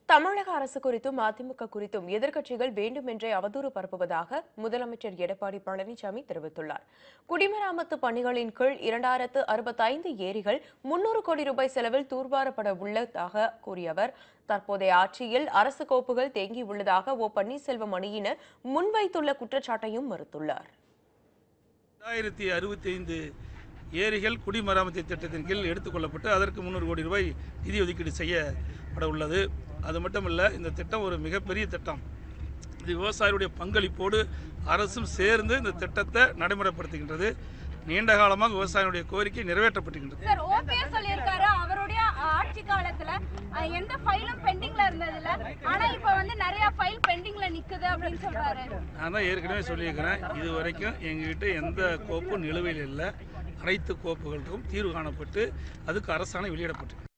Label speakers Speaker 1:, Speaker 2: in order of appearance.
Speaker 1: தமிழக அரசு குறித்தும் அதிமுக குறித்தும் எதிர்க்கட்சிகள் வேண்டுமென்றே அவதூறு பரப்புவதாக முதலமைச்சர் எடப்பாடி பழனிசாமி தெரிவித்துள்ளார் குடிமராமத்து பணிகளின் கீழ் இரண்டாயிரத்து அறுபத்தைந்து ஏரிகள் முன்னூறு கோடி ரூபாய் செலவில் தூர்வாரப்பட உள்ளதாக கூறிய அவர் தற்போதைய ஆட்சியில் அரசு கோப்புகள் தேங்கியுள்ளதாக ஓ பன்னீர்செல்வம் அணியினர் முன்வைத்துள்ள குற்றச்சாட்டையும் மறுத்துள்ளார்
Speaker 2: ரெண்டாயிரத்தி அறுபத்தி ஐந்து ஏரிகள் குடிமராமத்து திட்டத்தின் கீழ் எடுத்துக்கொள்ளப்பட்டு அதற்கு முந்நூறு கோடி ரூபாய் நிதி ஒதுக்கீடு செய்யப்பட உள்ளது அது மட்டுமல்ல இந்த திட்டம் ஒரு மிகப்பெரிய திட்டம் இது விவசாயிகளுடைய பங்களிப்போடு அரசும் சேர்ந்து இந்த திட்டத்தை நடைமுறைப்படுத்துகின்றது நீண்ட காலமாக விவசாயிகளுடைய கோரிக்கை நிறைவேற்றப்பட்டுகின்றது
Speaker 3: சார் ஓபிஎஸ் சொல்லியிருக்காரு அவருடைய ஆட்சி காலத்துல அஹ், எந்த ஃபைலும் பெண்டிங்ல இருந்ததில்ல ஆனா இப்ப வந்து நிறைய ஃபைல் பெண்டிங்ல நிக்குது அப்படின்னு சொல்றாரு
Speaker 2: நான் தான் ஏற்கனவே சொல்லியிருக்கிறேன் இது வரைக்கும் எங்ககிட்ட எந்த கோப்பும் நிலுவையில் இல்லை அனைத்து கோப்புகளுக்கும் தீர்வு காணப்பட்டு அதுக்கு அரசாணை வெளியிடப்பட்டு